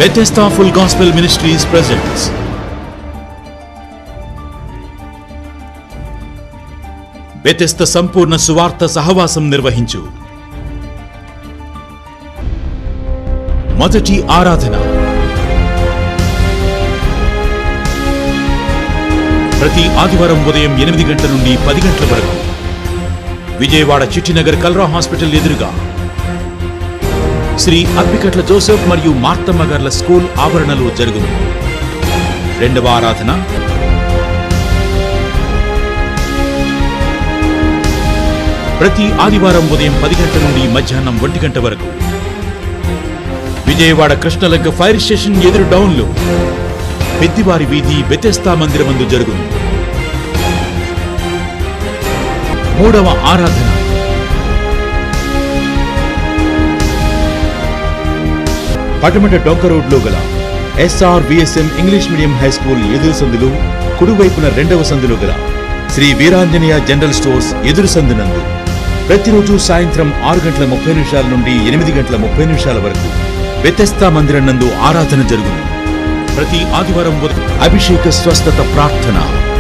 Bethesda Full Gospel Ministries presents Bethesda సంపూర్ణ సువార్త సహవాసం నిర్వహించు మొదటి ఆరాధన ప్రతి ఆదివారం ఉదయం ఎనిమిది గంటల నుండి పది గంటల వరకు విజయవాడ చిట్టినగర్ కల్రా హాస్పిటల్ ఎదురుగా శ్రీ అప్పికట్ల జోసెఫ్ మరియు మార్తమ్మ గార్ల స్కూల్ ఆవరణలో జరుగును రెండవ ఆరాధన ప్రతి ఆదివారం ఉదయం పది గంటల నుండి మధ్యాహ్నం ఒంటి గంట వరకు విజయవాడ కృష్ణలంక ఫైర్ స్టేషన్ ఎదురు డౌన్లో పెద్దివారి వీధి బెతెస్తా మందిరమందు జరుగును మూడవ ఆరాధన పటమట డొంక రోడ్లో గల SR VSM English medium high school ఎదురు సందులు కుడివైపున రెండవ సందులో గల శ్రీ వీరాంజనేయ జనరల్ స్టోర్స్ ఎదురు సందునందు ప్రతిరోజు సాయంత్రం ఆరు గంటల ముప్పై నిమిషాల నుండి ఎనిమిది గంటల ముప్పై నిమిషాల వరకు వ్యతస్థా మందిరం నందు ఆరాధన జరుగును ప్రతి ఆదివారం ఉదయం అభిషేక స్వస్థత ప్రార్థన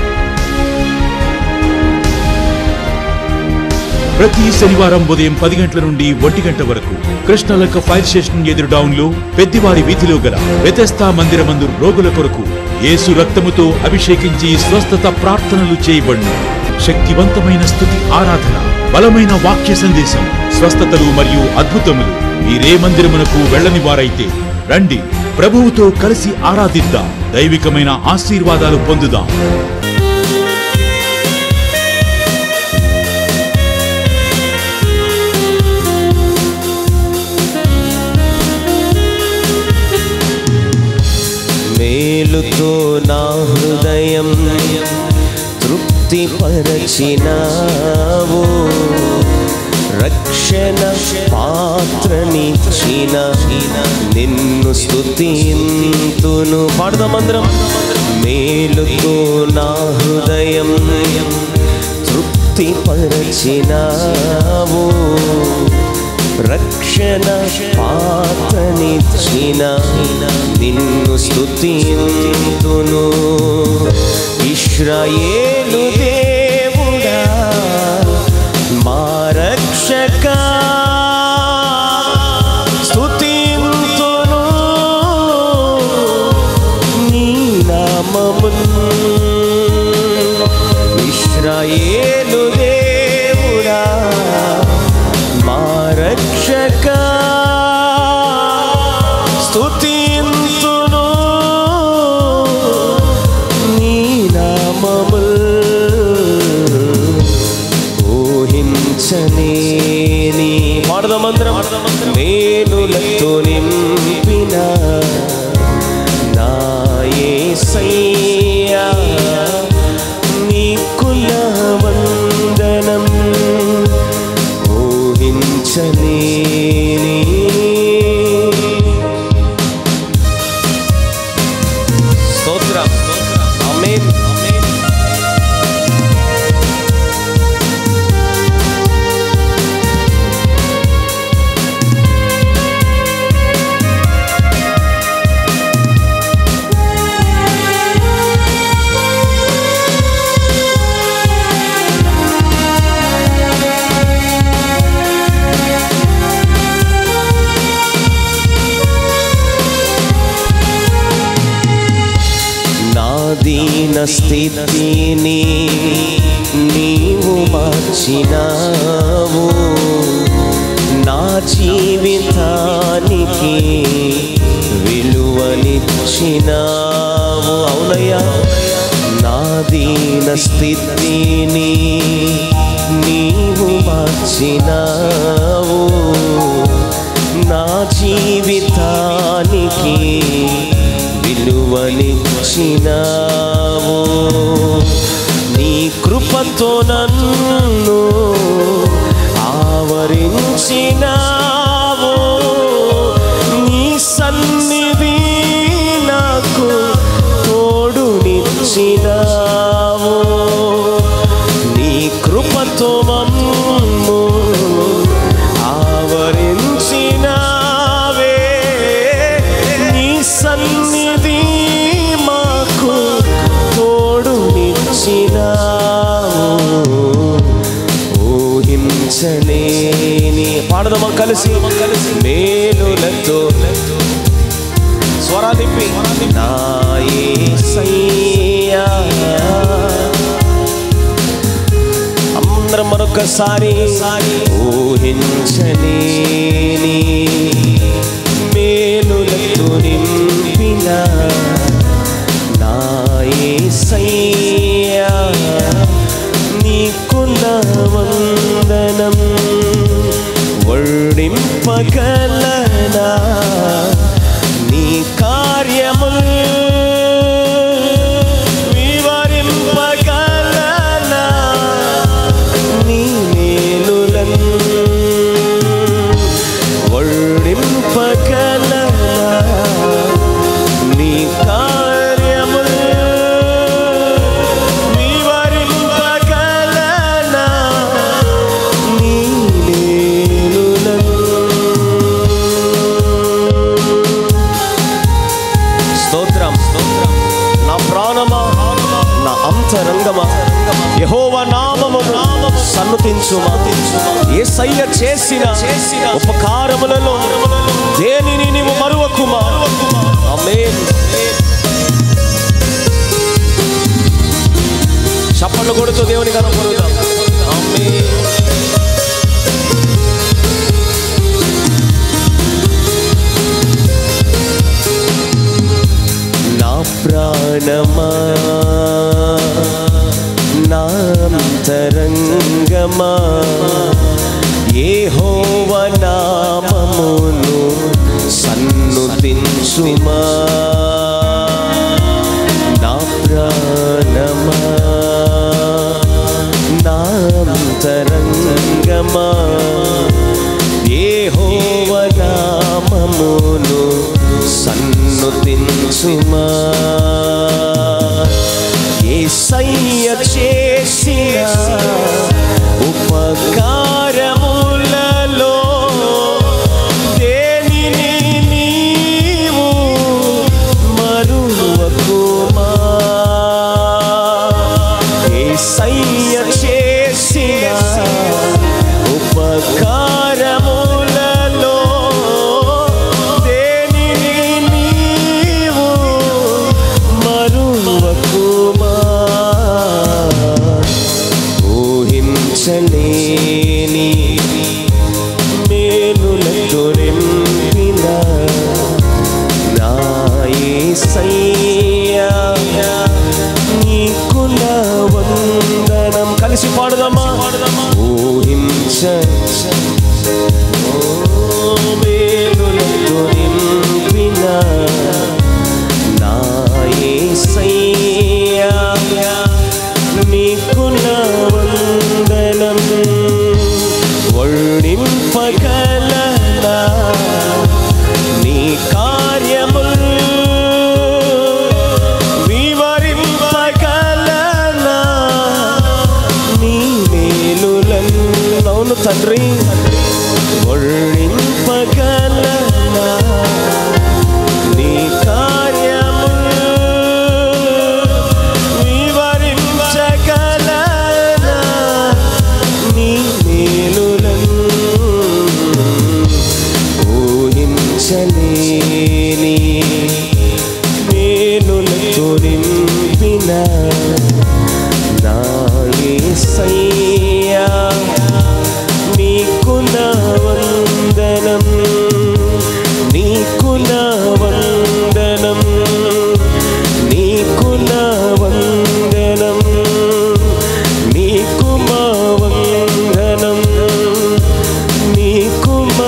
ప్రతి శనివారం ఉదయం పది గంటల నుండి ఒంటి గంట వరకు కృష్ణలక్క ఫైర్ స్టేషన్ ఎదురు డౌన్లో పెద్దివారి వీధిలో గల వ్యతస్థా మందిరమందు రోగుల కొరకు యేసు రక్తముతో అభిషేకించి స్వస్థత ప్రార్థనలు చేయబడును శక్తివంతమైన స్థుతి ఆరాధన బలమైన వాక్య సందేశం స్వస్థతలు మరియు అద్భుతములు మీరే మందిరమునకు వెళ్ళని వారైతే రండి ప్రభువుతో కలిసి ఆరాధిద్దాం దైవికమైన ఆశీర్వాదాలు పొందుదాం మేలుతో నా హృదయం తృప్తి పరచినావు రక్షణ పాత్రనిచ్చిన నిన్ను స్తుతింతును పాడదామందరం మేలుతో నా హృదయం తృప్తి పరచినావు రక్షణ పాత్రనిచ్చిన నిన్ను స్తుతింతును ఇశ్రాయేలు దేవుడా మా రక్షక స్తుతింతును నీ నామమున్ ఇశ్రాయేలు దేవుడా మా రక్షక స్తుతింతును నీ నామముల్ ఊహించలేని పాడదామందరం మేలులతో నింపిన నా యేసయ్యా నీ కుల వందనం ఊహించలేని స్తోత్రం ఆమేన్ నా దీన స్థితిని నీవు మార్చినావు నా జీవితానికి విలువనిచ్చినావు అవునయ్యా నా దీన స్థితిని నీవు మార్చినావు నా జీవితానికి విలువనిచ్చినావు నీ కృపతో నన్ను ఆవరించినావు నీ సన్నిధి నాకు తోడునిచ్చినావు నీ కృపతో మమ్ము ఆవరించినావే నీ కలిసి మేలులతో స్వరాలిపి నా యేసయ్యా అందరం మరొకసారి ఊహించలేని మేలులతో నింపిన నా యేసయ్యా నీకున్న వందనం వర్ణింపగలనా నీ కార్యముల్ వివరింపగలనా నీ మేలులన్ వర్ణింపగలనా నీ కార్యముల్ వివరింపగలనా నీ మేలులన్ స్తోత్రం నా ప్రాణమా నా అంతరంగమా యహోవ నామము సన్నుతించుమా యేసయ్య చేసిన ఉపకారములలో దేనిని నీవు మరువకుమా ఆమేన్ చప్పట్లు కొడుతూ దేవుని కనపడుదాం ఆమేన్ నా ప్రాణమా నా అంతరంగమా యెహోవ నామమును సన్నుతించుమా నా ప్రాణమా నా అంతరంగమా యెహోవ నామమును సన్నుతించుమా యేసయ్య చేసిన ఉపకారములలో దేనిని నీవు మరువకుమా యేసయ్య చేసిన ఉపకారములలో దేనిని నీవు మరువకుమా ఊహించలేని మేలులతో నింపిన నా యేసయ్యా నీకుల వందనం కలిసి పాడుదామా ఊహించ ఓ మేలులతో నింపిన నా యేసయ్యా నీకుల వందనం వర్ణింపగలనా నీ కార్యముల్ వివరింపగలనా నీ మేలులన్ అవును తండ్రి వర్ణింపగలనా నీ కార్యముల్ వివరించగలనా నీ మేలులన్ ఊహించలేని మేలులతో నింపిన నా యేసయ్యా నీకు నా వందనం నీకు నా వందనం నీకు నా వందనం నీకు మా వందనం నీకు మా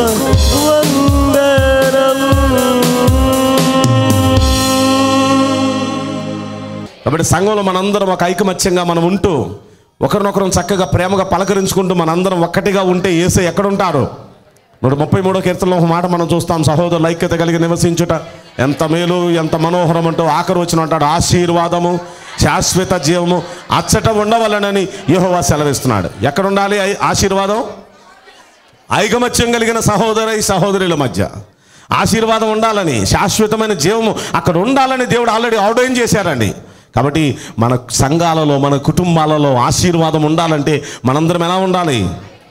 వందనం కాబట్టి సంఘంలో మనందరం ఒక ఐకమత్యంగా మనం ఉంటూ ఒకరినొకరం చక్కగా ప్రేమగా పలకరించుకుంటూ మనందరం ఒక్కటిగా ఉంటే ఏసే ఎక్కడ ఉంటారు నూట ముప్పై మూడో కీర్తనలో ఒక మాట మనం చూస్తాం సహోదరులు ఐక్యత కలిగి నివసించుట ఎంత మేలు ఎంత మనోహరం అంటూ ఆఖరు వచ్చిన అంటాడు ఆశీర్వాదము శాశ్వత జీవము అచ్చట ఉండవలనని యెహోవా సెలవిస్తున్నాడు ఎక్కడ ఉండాలి ఐ- ఆశీర్వాదం ఐకమత్యం కలిగిన సహోదరి సహోదరుల మధ్య ఆశీర్వాదం ఉండాలని శాశ్వతమైన జీవము అక్కడ ఉండాలని దేవుడు ఆల్రెడీ ఆర్డర్ చేశారండి కాబట్టి మన సంఘాలలో మన కుటుంబాలలో ఆశీర్వాదం ఉండాలంటే మనందరం ఎలా ఉండాలి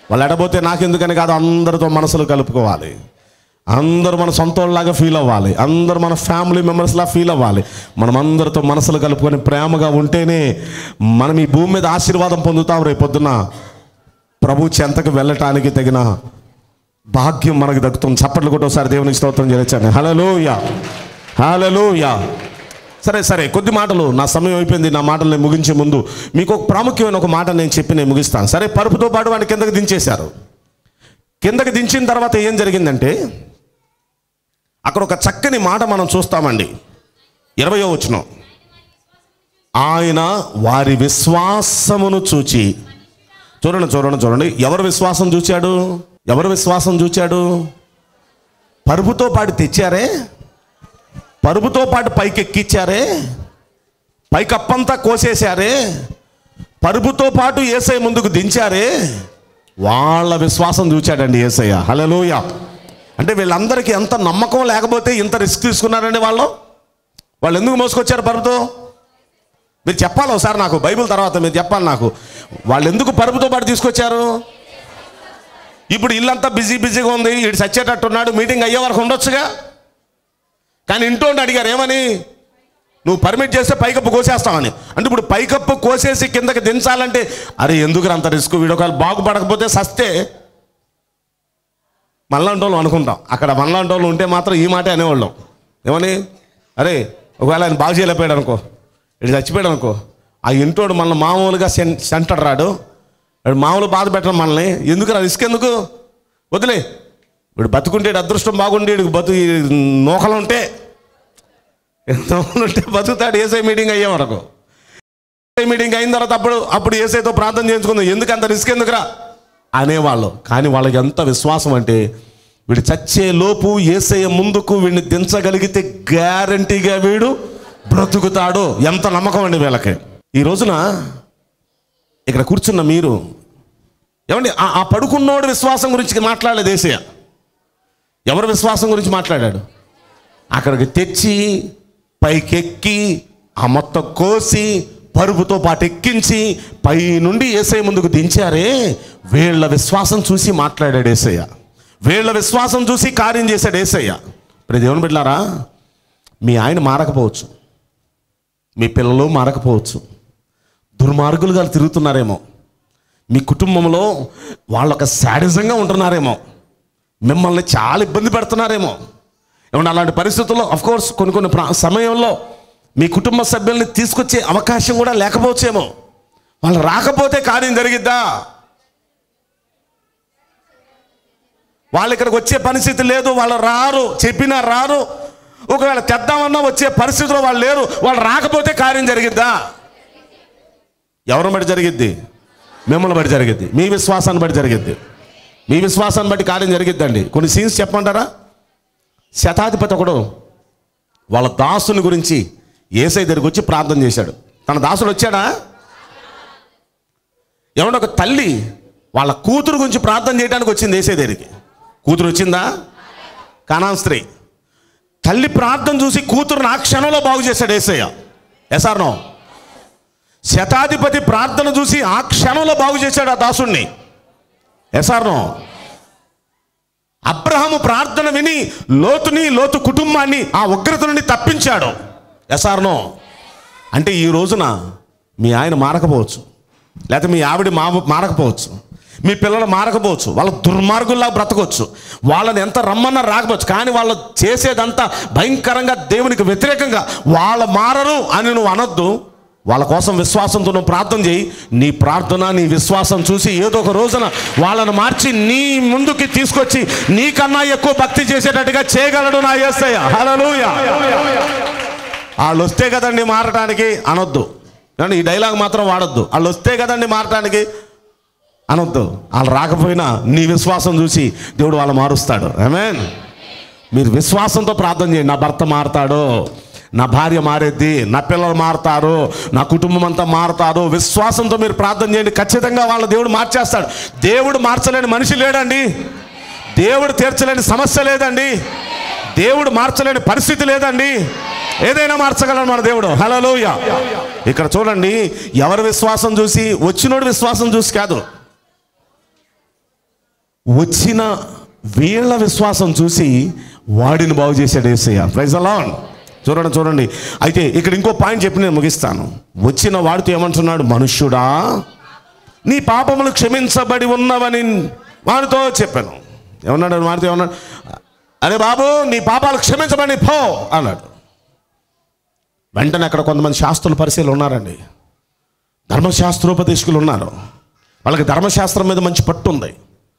వాళ్ళు ఎడబోతే నాకెందుకని కాదు అందరితో మనసులు కలుపుకోవాలి అందరూ మన సొంతలాగా ఫీల్ అవ్వాలి అందరూ మన ఫ్యామిలీ మెంబర్స్లా ఫీల్ అవ్వాలి మనం అందరితో మనసులు కలుపుకొని ప్రేమగా ఉంటేనే మనం ఈ భూమి మీద ఆశీర్వాదం పొందుతాం రేపు పొద్దున ప్రభు చెంతకు వెళ్ళటానికి తగిన భాగ్యం మనకు దక్కుతుంది చప్పట్లు కొట్టి ఒకసారి దేవునికి స్తోత్రం చేయొచ్చండి హలోయ హలోయ సరే సరే కొద్ది మాటలు నా సమయం అయిపోయింది నా మాటలు నేను ముగించే ముందు మీకు ఒక ప్రాముఖ్యమైన ఒక మాట నేను చెప్పి నేను ముగిస్తాను సరే పరుపుతో పాటు వాడిని కిందకి దించేశారు కిందకి దించిన తర్వాత ఏం జరిగిందంటే అక్కడ ఒక చక్కని మాట మనం చూస్తామండి ఇరవయో వచనం ఆయన వారి విశ్వాసమును చూచి చూడండి చూడండి చూడండి ఎవరు విశ్వాసం చూచాడు ఎవరు విశ్వాసం చూచాడు పరుపుతో పాటు తెచ్చారే పరుపుతో పాటు పైకి ఎక్కిచ్చారే పైకప్పంతా కోసేశారే పరుపుతో పాటు ఏసై ముందుకు దించారే వాళ్ళ విశ్వాసం చూచాడండి ఏసయ్య హలోయ అంటే వీళ్ళందరికీ ఎంత నమ్మకం లేకపోతే ఇంత రిస్క్ తీసుకున్నారండి వాళ్ళు వాళ్ళు ఎందుకు మోసుకొచ్చారు పరుపుతో మీరు చెప్పాలి ఒకసారి నాకు బైబిల్ తర్వాత మీరు చెప్పాలి నాకు వాళ్ళు ఎందుకు పరుపుతో పాటు తీసుకొచ్చారు ఇప్పుడు ఇల్లంతా బిజీ బిజీగా ఉంది ఇటు చచ్చేటట్టున్నాడు మీటింగ్ అయ్యే వరకు ఉండొచ్చుగా కానీ ఇంటోండి అడిగారు ఏమని నువ్వు పర్మిట్ చేస్తే పైకప్పు కోసేస్తామని అంటే ఇప్పుడు పైకప్పు కోసేసి కిందకి దించాలంటే అరే ఎందుకు అంత రిస్క్ వీడొకవేళ బాగుపడకపోతే సస్తే మనలాంటి వాళ్ళు అనుకుంటాం అక్కడ మనలాంటి వాళ్ళు ఉంటే మాత్రం ఈ మాటే అనేవాళ్ళం ఏమని అరే ఒకవేళ ఆయన బాగు చేయలేకపోయాడు అనుకో ఇటు చచ్చిపోయాడు అనుకో ఆ ఇంటోడు మనల్ని మామూలుగా సెన్ సెంటర్ రాడు వాడు మామూలు బాధ పెట్టడం మనల్ని ఎందుకు రా రిస్క్ ఎందుకు వదిలే వీడు బతుకుంటే ఈడు అదృష్టం బాగుండి వీడికి బతు ఈ నూకలు ఉంటే నూకలు ఉంటే బతుకుతాడు ఏసై మీటింగ్ అయ్యే వరకు ఏసఐ మీటింగ్ అయిన తర్వాత అప్పుడు అప్పుడు ఏసైతో ప్రార్థన చేయించుకుందాం ఎందుకు అంత రిస్క్ ఎందుకురా అనేవాళ్ళు కానీ వాళ్ళకి ఎంత విశ్వాసం అంటే వీడు చచ్చే లోపు ఏసయ్య ముందుకు వీడిని దించగలిగితే గ్యారంటీగా వీడు బ్రతుకుతాడు ఎంత నమ్మకం అండి వీళ్ళకి ఈ రోజున ఇక్కడ కూర్చున్న మీరు ఏమండి ఆ- ఆ పడుకున్నోడు విశ్వాసం గురించి మాట్లాడలేదు ఏసయ్య ఎవరు విశ్వాసం గురించి మాట్లాడాడు అక్కడికి తెచ్చి పైకెక్కి ఆ మొత్తం కోసి పరుపుతో పాటు ఎక్కించి పై నుండి ఏసై ముందుకు దించారే వీళ్ళ విశ్వాసం చూసి మాట్లాడాడు ఏసయ్య వీళ్ళ విశ్వాసం చూసి కార్యం చేశాడు ఏసయ్య ఇప్పుడు దేవుని బిడ్డారా మీ ఆయన మారకపోవచ్చు మీ పిల్లలు మారకపోవచ్చు దుర్మార్గులుగా తిరుగుతున్నారేమో మీ కుటుంబంలో వాళ్ళొక శాడిజంగా ఉంటున్నారేమో మిమ్మల్ని చాలా ఇబ్బంది పెడుతున్నారేమో ఏమన్నా అలాంటి పరిస్థితుల్లో కోర్స్ కొన్ని కొన్ని ప్రా- సమయంలో మీ కుటుంబ సభ్యుల్ని తీసుకొచ్చే అవకాశం కూడా లేకపోవచ్చేమో వాళ్ళు రాకపోతే కార్యం జరిగిద్దా వాళ్ళు ఇక్కడికి వచ్చే పరిస్థితి లేదు వాళ్ళు రారు చెప్పినా రారు ఒకవేళ తెద్దామన్నా వచ్చే పరిస్థితిలో వాళ్ళు లేరు వాళ్ళు రాకపోతే కార్యం జరిగిద్దా ఎవరిని బట్టి జరిగిద్ది మిమ్మల్ని బట్టి జరిగిద్ది మీ విశ్వాసాన్ని బట్టి జరిగిద్ది మీ విశ్వాసాన్ని బట్టి కార్యం జరిగిద్దండి కొన్ని సీన్స్ చెప్పమంటారా శతాధిపతి ఒకడు వాళ్ళ దాసుని గురించి ఏసై దగ్గరికి వచ్చి ప్రార్థన చేశాడు తన దాసుడు వచ్చాడా ఏమన్నా ఒక తల్లి వాళ్ళ కూతురు గురించి ప్రార్థన చేయడానికి వచ్చింది ఏసై దగ్గరికి కూతురు వచ్చిందా కానాన్ స్త్రీ తల్లి ప్రార్థన చూసి కూతురుని ఆ క్షణంలో బాగు చేశాడు ఏసయ్య ఎసార్నో శతాధిపతి ప్రార్థన చూసి ఆ క్షణంలో బాగు చేశాడు ఆ దాసుణ్ణి ఎసార్నో అబ్రహాము ప్రార్థన విని లోతుని లోతు కుటుంబాన్ని ఆ ఉగ్రత నుండి తప్పించాడు ఎసార్నో అంటే ఈ రోజున మీ ఆయన మారకపోవచ్చు లేకపోతే మీ ఆవిడ మా మారకపోవచ్చు మీ పిల్లలు మారకపోవచ్చు వాళ్ళ దుర్మార్గుల్లా బ్రతకొచ్చు వాళ్ళని ఎంత రమ్మన్నా రాకపోవచ్చు కానీ వాళ్ళు చేసేదంతా భయంకరంగా దేవునికి వ్యతిరేకంగా వాళ్ళ మారరు అని నువ్వు అనొద్దు వాళ్ళ కోసం విశ్వాసంతో నువ్వు ప్రార్థన చేయి నీ ప్రార్థన నీ విశ్వాసం చూసి ఏదో ఒక రోజున వాళ్ళను మార్చి నీ ముందుకి తీసుకొచ్చి నీకన్నా ఎక్కువ భక్తి చేసేటట్టుగా చేయగలడు నా ఏసయ్య హల్లెలూయా వాళ్ళు వస్తే కదండి మారటానికి అనొద్దు ఏమండి ఈ డైలాగ్ మాత్రం వాడొద్దు వాళ్ళు వస్తే కదండి మారటానికి అనొద్దు వాళ్ళు రాకపోయినా నీ విశ్వాసం చూసి దేవుడు వాళ్ళు మారుస్తాడు ఆమేన్ మీరు విశ్వాసంతో ప్రార్థన చేయండి నా భర్త మారతాడు నా భార్య మారేద్ది నా పిల్లలు మారుతారు నా కుటుంబం అంతా మారుతారు విశ్వాసంతో మీరు ప్రార్థన చేయండి ఖచ్చితంగా వాళ్ళ దేవుడు మార్చేస్తాడు దేవుడు మార్చలేని మనిషి లేడండి దేవుడు తీర్చలేని సమస్య లేదండి దేవుడు మార్చలేని పరిస్థితి లేదండి ఏదైనా మార్చగలడు మన దేవుడు హలోయ ఇక్కడ చూడండి ఎవరి విశ్వాసం చూసి వచ్చినోడు విశ్వాసం చూసి కాదు వచ్చిన వీళ్ళ విశ్వాసం చూసి వాడిని బాగు చేశాడు ఏసయ్య ప్రైజ్ అలాన్ చూడండి చూడండి అయితే ఇక్కడ ఇంకో పాయింట్ చెప్పి నేను ముగిస్తాను వచ్చిన వాడితో ఏమంటున్నాడు మనుష్యుడా నీ పాపములు క్షమించబడి ఉన్నవని వాడితో చెప్పాను ఏమన్నాడు వాడితో ఏమన్నాడు అరే బాబు నీ పాపాలు క్షమించబడి పో అన్నాడు వెంటనే అక్కడ కొంతమంది శాస్త్రుల పరిశీలన ఉన్నారండి ధర్మశాస్త్రోపదేశకులు ఉన్నారు వాళ్ళకి ధర్మశాస్త్రం మీద మంచి పట్టు ఉంది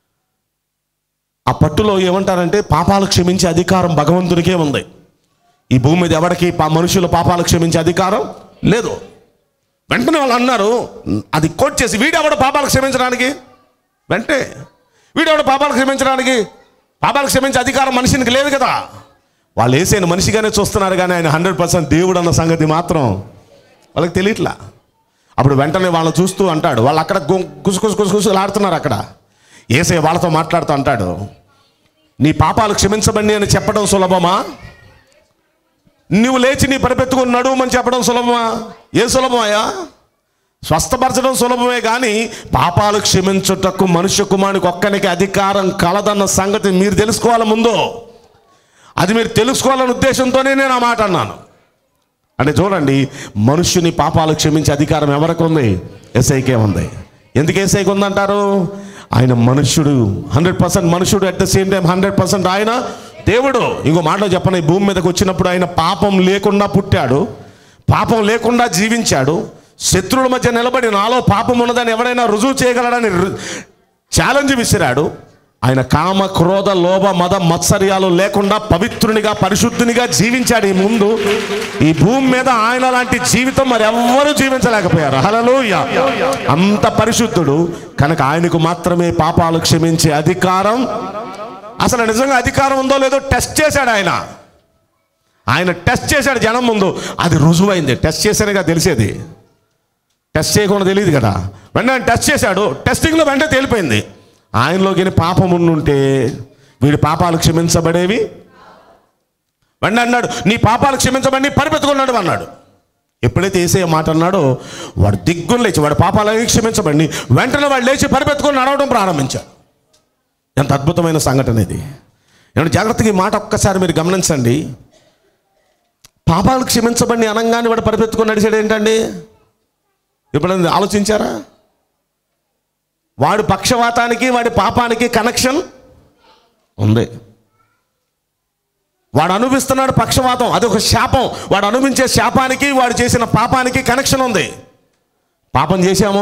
ఆ పట్టులో ఏమంటారంటే పాపాలు క్షమించే అధికారం భగవంతునికే ఉంది ఈ భూమి మీద ఎవరికి పా మనుషుల పాపాలు క్షమించే అధికారం లేదు వెంటనే వాళ్ళు అన్నారు అది కోట్ చేసి వీడెవడ పాపాలు క్షమించడానికి వెంటనే వీడెవడ పాపాలు క్షమించడానికి పాపాలు క్షమించే అధికారం మనిషినికి లేదు కదా వాళ్ళు వేసేన మనిషిగానే చూస్తున్నారు కానీ ఆయన హండ్రెడ్ పర్సెంట్ దేవుడు అన్న సంగతి మాత్రం వాళ్ళకి తెలియట్లా అప్పుడు వెంటనే వాళ్ళని చూస్తూ అంటాడు వాళ్ళు అక్కడ గు- గుసు గుసు గుసు గుసు ఆడుతున్నారు అక్కడ ఏసే వాళ్ళతో మాట్లాడుతూ అంటాడు నీ పాపాలు క్షమించబడి అని చెప్పడం సులభమా నువ్వు లేచి నీ పరిపెత్తుకుని నడుమని చెప్పడం సులభమా ఏ సులభమయ్యా స్వస్థపరచడం సులభమే కానీ పాపాలు క్షమించుటకు మనుష్య కుమారునికి ఒక్కనికి అధికారం కలదన్న సంగతి మీరు తెలుసుకోవాలి ముందు అది మీరు తెలుసుకోవాలన్న ఉద్దేశంతోనే నేను ఆ మాట అన్నాను అంటే చూడండి మనుష్యుని పాపాలు క్షమించే అధికారం ఎవరికి ఉంది ఎస్ఐకే ఉంది ఎందుకు ఎస్ఐకి ఉందంటారు ఆయన మనుష్యుడు హండ్రెడ్ పర్సెంట్ మనుష్యుడు at the same time hundred percent ఆయన దేవుడు ఇంకో మాటలో చెప్పను ఈ భూమి మీదకి వచ్చినప్పుడు ఆయన పాపం లేకుండా పుట్టాడు పాపం లేకుండా జీవించాడు శత్రువుల మధ్య నిలబడి నాలో పాపం ఉన్నదని ఎవరైనా రుజువు చేయగలడని ఛాలెంజ్ విసిరాడు ఆయన కామ క్రోధ లోభ మద మత్సర్యాలు లేకుండా పవిత్రునిగా పరిశుద్ధునిగా జీవించాడు ఈ ముందు ఈ భూమి మీద ఆయన లాంటి జీవితం మరి ఎవ్వరూ జీవించలేకపోయారు హలలోయ అంత పరిశుద్ధుడు కనుక ఆయనకు మాత్రమే పాపాలు క్షమించే అధికారం అసలు నిజంగా అధికారం ఉందో లేదో టెస్ట్ చేశాడు ఆయన ఆయన టెస్ట్ చేశాడు జనం ముందు అది రుజువైంది టెస్ట్ చేశానుగా తెలిసేది టెస్ట్ చేయకుండా తెలియదు కదా వెంటనే టెస్ట్ చేశాడు టెస్టింగ్లో వెంటనే తేలిపోయింది ఆయనలోకి పాపం ఉండుంటే వీడి పాపాలు క్షమించబడేవి వెంటనే అన్నాడు నీ పాపాలు క్షమించబడి పరిపెత్తుకున్నాడు అన్నాడు ఎప్పుడైతే ఏసే మాట అన్నాడో వాడు దిగ్గులు లేచి వాడి పాపాలని క్షమించబడి వెంటనే వాడు లేచి పరిపెత్తుకొని నడవడం ప్రారంభించాడు ఎంత అద్భుతమైన సంఘటన ఇది ఏమంటే జాగ్రత్తగా ఈ మాట ఒక్కసారి మీరు గమనించండి పాపాలు క్షమించబడి అనంగానే వాడు పరిపెత్తుకొని నడిచాడు ఏంటండి ఎప్పుడైనా ఆలోచించారా వాడి పక్షవాతానికి వాడి పాపానికి కనెక్షన్ ఉంది వాడు అనుభవిస్తున్నాడు పక్షవాతం అది ఒక శాపం వాడు అనుభవించే శాపానికి వాడు చేసిన పాపానికి కనెక్షన్ ఉంది పాపం చేశామో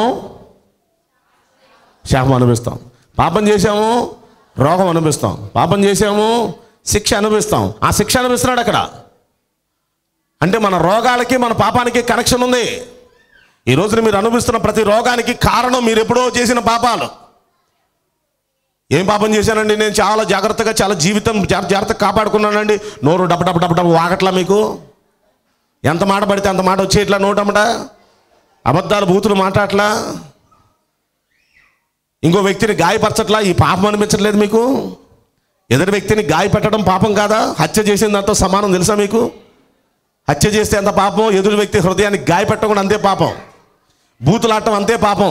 శాపం అనుభవిస్తాం పాపం చేశాము రోగం అనుభవిస్తాం పాపం చేశాము శిక్ష అనుభవిస్తాం ఆ శిక్ష అనుభవిస్తున్నాడు అక్కడ అంటే మన రోగాలకి మన పాపానికి కనెక్షన్ ఉంది ఈ రోజున మీరు అనుభవిస్తున్న ప్రతి రోగానికి కారణం మీరు ఎప్పుడో చేసిన పాపాలు ఏం పాపం చేశానండి నేను చాలా జాగ్రత్తగా చాలా జీవితం జా- జాగ్రత్తగా కాపాడుకున్నానండి నోరు డబ్బ డబ్బ డబ్బ డబ్బ వాగట్లా మీకు ఎంత మాట పడితే అంత మాట వచ్చేట్లా నోటమ్మట అబద్ధాలు బూతులు మాట్లాడట్లా ఇంకో వ్యక్తిని గాయపరచట్లా ఈ పాపం అనిపించట్లేదు మీకు ఎదుటి వ్యక్తిని గాయపెట్టడం పాపం కాదా హత్య చేసిన దాంతో సమానం తెలుసా మీకు హత్య చేస్తే ఎంత పాపం ఎదురు వ్యక్తి హృదయాన్ని గాయపెట్టకుండా అంతే పాపం బూతులాడటం అంతే పాపం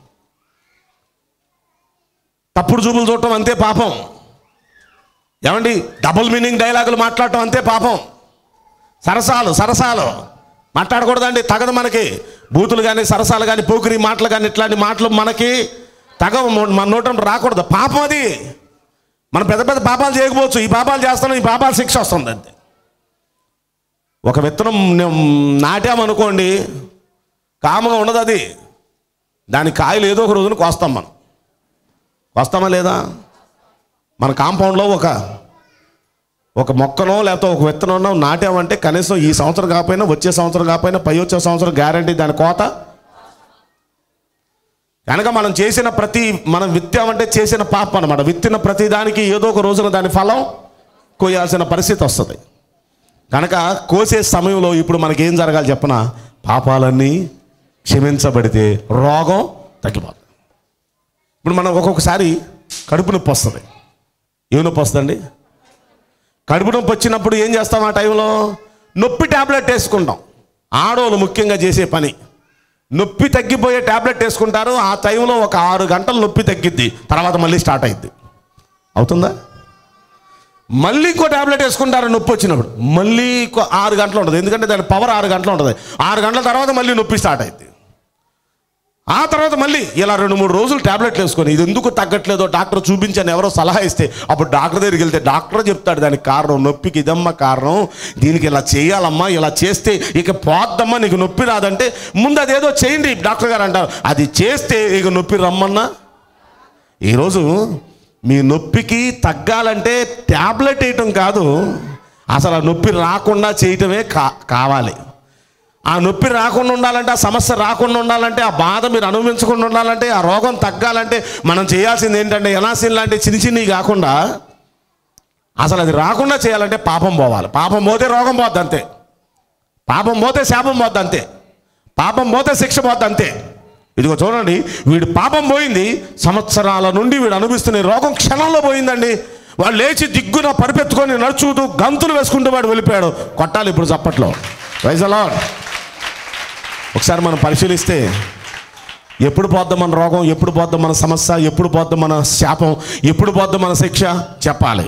తప్పుడు చూపులు చూడటం అంతే పాపం ఏమండి డబుల్ మీనింగ్ డైలాగులు మాట్లాడటం అంతే పాపం సరసాలు సరసాలు మాట్లాడకూడదండి తగదు మనకి బూతులు కానీ సరసాలు కానీ పోకిరి మాటలు కానీ ఇట్లాంటి మాటలు మనకి తగవు మన నోట రాకూడదు పాపం అది మనం పెద్ద పెద్ద పాపాలు చేయకపోవచ్చు ఈ పాపాలు చేస్తున్నాం ఈ పాపాలు శిక్ష వస్తుంది అంతే ఒక విత్తనం నే- నాటామనుకోండి కామగా ఉండదు అది దాని కాయలు ఏదో ఒక రోజున కోస్తాం మనం కోస్తామా లేదా మన కాంపౌండ్లో ఒక ఒక మొక్కనో లేకపోతే ఒక విత్తనో నాటామంటే కనీసం ఈ సంవత్సరం కాకపోయినా వచ్చే సంవత్సరం కాకపోయినా పై వచ్చే సంవత్సరం గ్యారంటీ దాని కోత కనుక మనం చేసిన ప్రతి మనం విత్తామంటే చేసిన పాపం అనమాట విత్తిన ప్రతి దానికి ఏదో ఒక రోజున దాని ఫలం కోయాల్సిన పరిస్థితి వస్తుంది కనుక కోసే సమయంలో ఇప్పుడు మనకి ఏం జరగాలి చెప్పన పాపాలన్నీ క్షమించబడితే రోగం తగ్గిపోతుంది ఇప్పుడు మనం ఒక్కొక్కసారి కడుపు నొప్పి వస్తుంది ఏ నొప్పి వస్తుందండి కడుపు నొప్పి వచ్చినప్పుడు ఏం చేస్తాం ఆ టైంలో నొప్పి ట్యాబ్లెట్ వేసుకుంటాం ఆడవాళ్ళు ముఖ్యంగా చేసే పని నొప్పి తగ్గిపోయే ట్యాబ్లెట్ వేసుకుంటారు ఆ టైంలో ఒక ఆరు గంటలు నొప్పి తగ్గిద్ది తర్వాత మళ్ళీ స్టార్ట్ అయింది అవుతుందా మళ్ళీ ఇంకో ట్యాబ్లెట్ వేసుకుంటారు నొప్పి వచ్చినప్పుడు మళ్ళీ ఇంకో ఆరు గంటలు ఉంటుంది ఎందుకంటే దాని పవర్ ఆరు గంటలు ఉంటుంది ఆరు గంటల తర్వాత మళ్ళీ నొప్పి స్టార్ట్ అయింది ఆ తర్వాత మళ్ళీ ఇలా రెండు మూడు రోజులు ట్యాబ్లెట్లు వేసుకొని ఇది ఎందుకు తగ్గట్లేదో డాక్టర్ చూపించని ఎవరో సలహా ఇస్తే అప్పుడు డాక్టర్ దగ్గరికి వెళ్తే డాక్టర్ చెప్తాడు దానికి కారణం నొప్పికి ఇదమ్మా కారణం దీనికి ఇలా చేయాలమ్మా ఇలా చేస్తే ఇక పోద్దమ్మా నీకు నొప్పి రాదంటే ముందు అదేదో చేయండి డాక్టర్ గారు అంటారు అది చేస్తే ఇక నొప్పి రమ్మన్నా ఈరోజు మీ నొప్పికి తగ్గాలంటే ట్యాబ్లెట్ వేయటం కాదు అసలు ఆ నొప్పి రాకుండా చేయటమే కా కావాలి ఆ నొప్పి రాకుండా ఉండాలంటే ఆ సమస్య రాకుండా ఉండాలంటే ఆ బాధ మీరు అనుభవించకుండా ఉండాలంటే ఆ రోగం తగ్గాలంటే మనం చేయాల్సింది ఏంటంటే ఎనాసిన్ లాంటి చిన్న చిన్నవి కాకుండా అసలు అది రాకుండా చేయాలంటే పాపం పోవాలి పాపం పోతే రోగం పోద్ది అంతే పాపం పోతే శాపం పోద్ది అంతే పాపం పోతే శిక్ష పోద్ది అంతే ఇదిగో చూడండి వీడు పాపం పోయింది సంవత్సరాల నుండి వీడు అనుభవిస్తున్న ఈ రోగం క్షణంలో పోయిందండి వాడు లేచి దిగ్గున పరిపెత్తుకొని నడుచుతూ గంతులు వేసుకుంటూ వాడు వెళ్ళిపోయాడు కొట్టాలి ఇప్పుడు చప్పట్లో వైజలా ఒకసారి మనం పరిశీలిస్తే ఎప్పుడు పోద్దాం మన రోగం ఎప్పుడు పోద్దాం మన సమస్య ఎప్పుడు పోద్దాం మన శాపం ఎప్పుడు పోద్దాం మన శిక్ష చెప్పాలి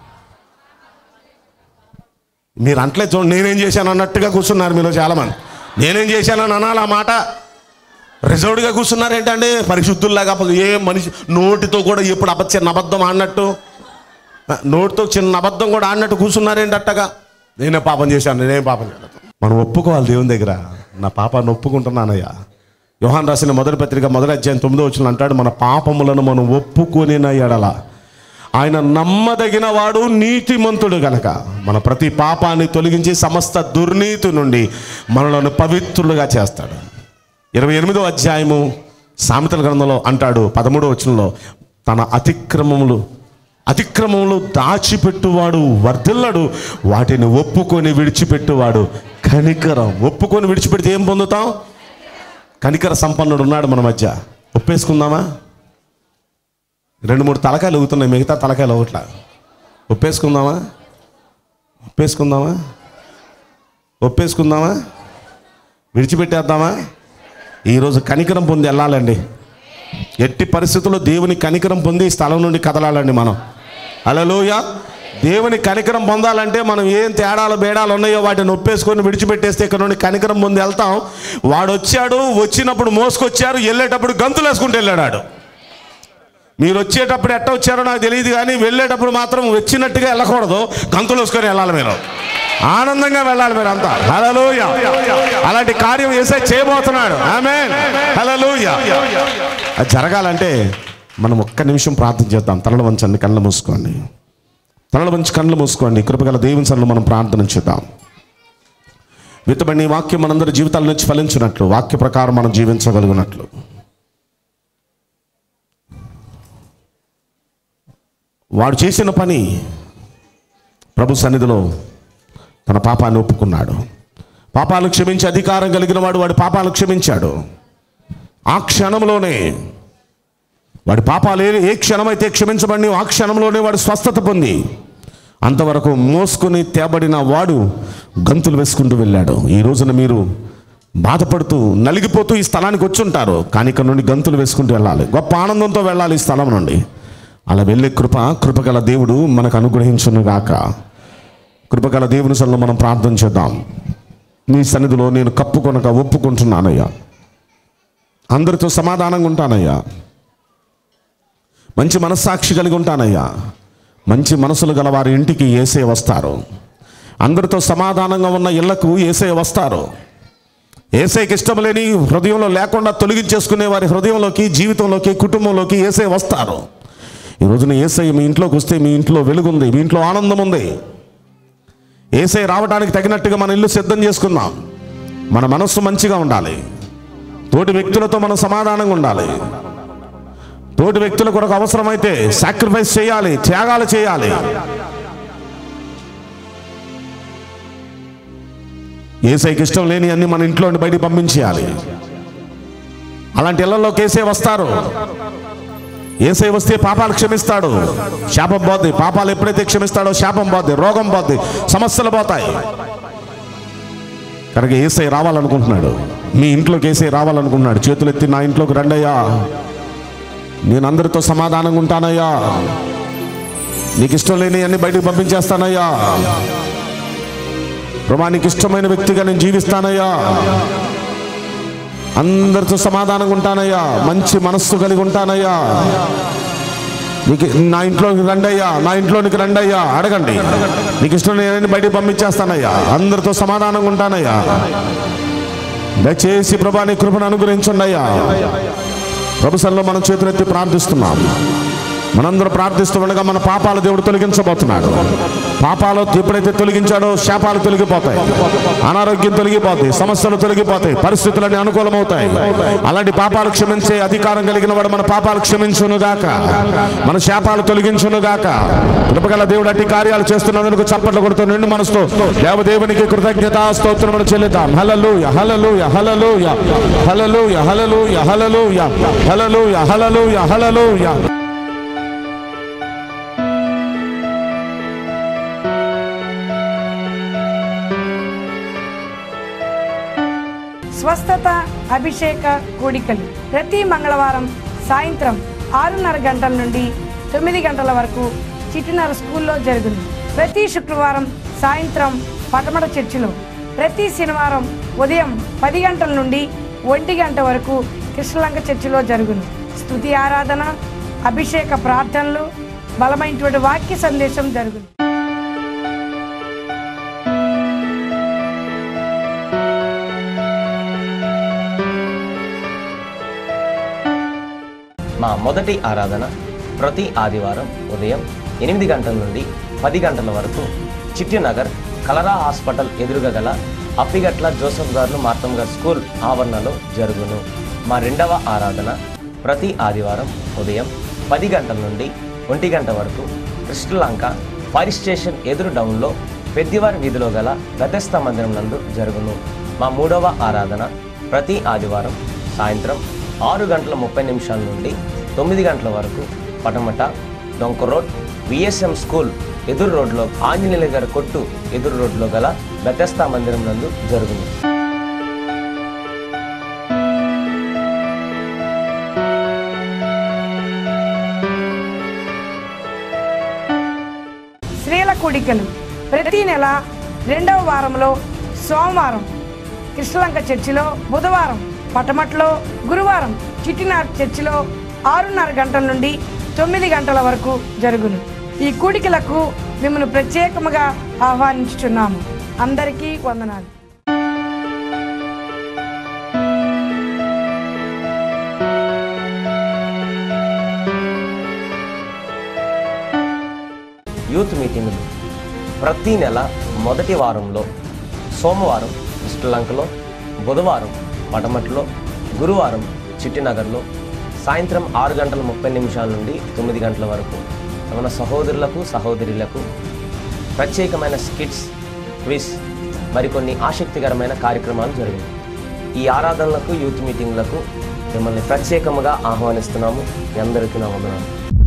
మీరు అంటలే చూడండి నేనేం చేశాను అన్నట్టుగా కూర్చున్నారు మీలో చాలామంది నేనేం చేశానని అనాలి ఆ మాట రిజర్వ్డ్గా కూర్చున్నారు ఏంటంటే పరిశుద్ధుల్లాగా అసలు ఏ మనిషి నోటితో కూడా ఎప్పుడు అబద్ధ చిన్న అబద్ధం ఆడినట్టు ఆ, నోటితో చిన్న అబద్ధం కూడా ఆడినట్టు కూర్చున్నారేంటట్టగా నేనే పాపం చేశాను నేనేం పాపం చేయలేదు మనం ఒప్పుకోవాలి దేవుని దగ్గర నా పాపాన్ని ఒప్పుకుంటున్నానయ్యా యోహాన్ రాసిన మొదటి పత్రిక మొదటి అధ్యాయం తొమ్మిదో వచ్చిన అంటాడు మన పాపములను మనం ఒప్పుకొనిన ఎడల ఆయన నమ్మదగిన వాడు నీతిమంతుడు గనక మన ప్రతి పాపాన్ని తొలగించి సమస్త దుర్నీతి నుండి మనలను పవిత్రులుగా చేస్తాడు ఇరవై ఎనిమిదో అధ్యాయము సామెతల గ్రంథంలో అంటాడు పదమూడో వచనంలో తన అతిక్రమములు అతిక్రమములు దాచిపెట్టువాడు వర్ధిల్లడు వాటిని ఒప్పుకొని విడిచిపెట్టువాడు కనికరం ఒప్పుకొని విడిచిపెడితే ఏం పొందుతాం కనికర సంపన్నుడు ఉన్నాడు మన మధ్య ఒప్పేసుకుందామా రెండు మూడు తలకాయలు ఊగుతున్నాయి మిగతా తలకాయలు ఒకట్లా ఒప్పేసుకుందామా ఒప్పేసుకుందామా ఒప్పేసుకుందామా విడిచిపెట్టేద్దామా ఈరోజు కనికరం పొంది వెళ్ళాలండి ఎట్టి పరిస్థితుల్లో దేవుని కనికరం పొంది ఈ స్థలం నుండి కదలాలండి మనం అలలోయ దేవుని కనికరం పొందాలంటే మనం ఏం తేడాలు బేడాలు ఉన్నాయో వాటిని ఒప్పేసుకొని విడిచిపెట్టేస్తే ఇక్కడ నుండి కనికరం పొంది వెళ్తాం వాడు వచ్చాడు వచ్చినప్పుడు మోసుకొచ్చారు వెళ్ళేటప్పుడు గంతులు వేసుకుంటూ వెళ్ళాడు మీరు వచ్చేటప్పుడు ఎట్ట వచ్చారో నాకు తెలియదు కానీ వెళ్ళేటప్పుడు మాత్రం వచ్చినట్టుగా వెళ్ళకూడదు గంతులు వేసుకొని వెళ్ళాలి మీరు ఆనందంగా వెళ్ళాలి మీరు అంతా హలలోయ అలాంటి కార్యం వేసే చేయబోతున్నాడు ఆమె హలలోయ అది జరగాలంటే మనం ఒక్క నిమిషం ప్రార్థన చేద్దాం తలలు వంచండి కళ్ళు మూసుకోండి తలలు వంచి కళ్ళు మూసుకోండి కృపగల దేవుని సన్నిలో మనం ప్రార్థన చేద్దాం విత్తబడిన ఈ వాక్యం మనందరి జీవితాల నుంచి ఫలించినట్లు వాక్య ప్రకారం మనం జీవించగలిగినట్లు వాడు చేసిన పని ప్రభు సన్నిధిలో తన పాపాన్ని ఒప్పుకున్నాడు పాపాలు క్షమించే అధికారం కలిగిన వాడు వాడి పాపాలు క్షమించాడు ఆ క్షణంలోనే వాడి పాపాలు ఏ ఏ క్షణమైతే క్షమించబడి ఆ క్షణంలోనే వాడు స్వస్థత పొంది అంతవరకు మోసుకొని తేబడిన వాడు గంతులు వేసుకుంటూ వెళ్ళాడు ఈ రోజున మీరు బాధపడుతూ నలిగిపోతూ ఈ స్థలానికి వచ్చి ఉంటారు కానీ ఇక్కడ నుండి గంతులు వేసుకుంటూ వెళ్ళాలి గొప్ప ఆనందంతో వెళ్ళాలి ఈ స్థలం నుండి అలా వెళ్ళే కృప కృపగల దేవుడు మనకు అనుగ్రహించును గాక కృపగల దేవుని సన్నిలో మనం ప్రార్థన చేద్దాం నీ సన్నిధిలో నేను కప్పుకొనక ఒప్పుకుంటున్నానయ్యా అందరితో సమాధానంగా ఉంటానయ్యా మంచి మనస్సాక్షి కలిగి ఉంటానయ్యా మంచి మనసులు గల వారి ఇంటికి ఏసే వస్తారు అందరితో సమాధానంగా ఉన్న ఇళ్లకు ఏసే వస్తారు ఏసైకి ఇష్టం లేని హృదయంలో లేకుండా తొలగించేసుకునే వారి హృదయంలోకి జీవితంలోకి కుటుంబంలోకి ఏసే వస్తారు ఈ రోజున ఏసై మీ ఇంట్లోకి వస్తే మీ ఇంట్లో వెలుగుంది మీ ఇంట్లో ఆనందం ఉంది ఏసై రావడానికి తగినట్టుగా మన ఇల్లు సిద్ధం చేసుకుందాం మన మనస్సు మంచిగా ఉండాలి తోటి వ్యక్తులతో మనం సమాధానంగా ఉండాలి తోటి వ్యక్తుల కొరకు అవసరమైతే సాక్రిఫైస్ చేయాలి త్యాగాలు చేయాలి ఏసైకి ఇష్టం లేని అన్ని మన ఇంట్లో నుండి బయటికి పంపించేయాలి అలాంటి ఇళ్లలో కేసే వస్తారు ఏసై వస్తే పాపాలు క్షమిస్తాడు శాపం పోద్ది పాపాలు ఎప్పుడైతే క్షమిస్తాడో శాపం పోద్ది రోగం పోద్ది సమస్యలు పోతాయి కనుక ఏసై రావాలనుకుంటున్నాడు మీ ఇంట్లోకి ఏసై రావాలనుకుంటున్నాడు చేతులు ఎత్తి నా ఇంట్లోకి రండయ్యా నేను అందరితో సమాధానంగా ఉంటానయ్యా నీకు ఇష్టం లేని అన్ని బయటకు పంపించేస్తానయ్యా ప్రభా నీకు ఇష్టమైన వ్యక్తిగా నేను జీవిస్తానయ్యా అందరితో సమాధానంగా ఉంటానయ్యా మంచి మనస్సు కలిగి ఉంటానయ్యా నీకు నా ఇంట్లోకి రండయ్యా నా ఇంట్లోనికి రండయ్యా అడగండి నీకు ఇష్టం నేను బయటికి పంపించేస్తానయ్యా అందరితో సమాధానంగా ఉంటానయ్యా దయచేసి ప్రభా నీ కృపను అనుగ్రహించండి అయ్యా ప్రభుత్వంలో మనం చేతులెత్తి ప్రార్థిస్తున్నాం మనందరూ ప్రార్థిస్తుండగా మన పాపాలు దేవుడు తొలగించబోతున్నాడు పాపాలు ఎప్పుడైతే తొలగించాడో శాపాలు తొలగిపోతాయి అనారోగ్యం తొలగిపోతాయి సమస్యలు తొలగిపోతాయి పరిస్థితులన్నీ అనుకూలమవుతాయి అలాంటి పాపాలు క్షమించే అధికారం కలిగిన వాడు మన పాపాలు క్షమించును గాక మన శాపాలు తొలగించును గాక కృపగల దేవుడు అట్టి కార్యాలు చేస్తున్నందుకు చప్పట్లు కొడుతూ నిండు మనసుతో దేవదేవునికి కృతజ్ఞత స్తోత్రములు చెల్లిద్దాం హలలుయ హలలుయ హలలుయ హలలుయ హలలుయ హలలుయ హలలుయ హలలుయ హలలుయ స్వస్థత అభిషేక కూడికలు ప్రతి మంగళవారం సాయంత్రం ఆరున్నర గంటల నుండి తొమ్మిది గంటల వరకు చిటినర స్కూల్లో జరుగును ప్రతి శుక్రవారం సాయంత్రం పటమట చర్చిలో ప్రతి శనివారం ఉదయం పది గంటల నుండి ఒంటి గంట వరకు కృష్ణలంక చర్చిలో జరుగును స్తుతి ఆరాధన అభిషేక ప్రార్థనలు బలమైనటువంటి వాక్య సందేశం జరుగును మా మొదటి ఆరాధన ప్రతి ఆదివారం ఉదయం ఎనిమిది గంటల నుండి పది గంటల వరకు చిట్టినగర్ కలరా హాస్పిటల్ ఎదురుగా గల అప్పిగట్ల జోసఫ్ గారు మార్తమ్ గారు స్కూల్ ఆవరణలో జరుగును మా రెండవ ఆరాధన ప్రతి ఆదివారం ఉదయం పది గంటల నుండి ఒంటి గంట వరకు కృష్ణలంక ఫైర్ స్టేషన్ ఎదురు డౌన్లో పెద్దివారి వీధిలో గల గతస్థ మందిరం నందు జరుగును మా మూడవ ఆరాధన ప్రతి ఆదివారం సాయంత్రం ఆరు గంటల ముప్పై నిమిషాల నుండి తొమ్మిది గంటల వరకు పటమట డొంక రోడ్ విఎస్ఎం స్కూల్ ఎదురు రోడ్లో ఆంజనేయుల గారి కొట్టు ఎదురు రోడ్లో గల బెతస్తా మందిరం నందు జరుగును స్త్రీల కూడికలు ప్రతి నెల రెండవ వారంలో సోమవారం కృష్ణలంక చర్చిలో బుధవారం పటమట్లో గురువారం చిట్టినార్ చర్చిలో ఆరున్నర గంటల నుండి తొమ్మిది గంటల వరకు జరుగును ఈ కూడికలకు మిమ్మల్ని ప్రత్యేకముగా ఆహ్వానించుచున్నాము అందరికీ వందనాలు యూత్ మీటింగులు ప్రతి నెల మొదటి వారంలో సోమవారం శ్రీలంకలో బుధవారం పటమట్లో గురువారం చిట్టినగర్లో సాయంత్రం ఆరు గంటల ముప్పై నిమిషాల నుండి తొమ్మిది గంటల వరకు మన సహోదరులకు సహోదరులకు ప్రత్యేకమైన స్కిట్స్ క్విజ్ మరికొన్ని ఆసక్తికరమైన కార్యక్రమాలు జరిగాయి ఈ ఆరాధనలకు యూత్ మీటింగ్లకు మిమ్మల్ని ప్రత్యేకముగా ఆహ్వానిస్తున్నాము మీ అందరికీ నా వందనాలు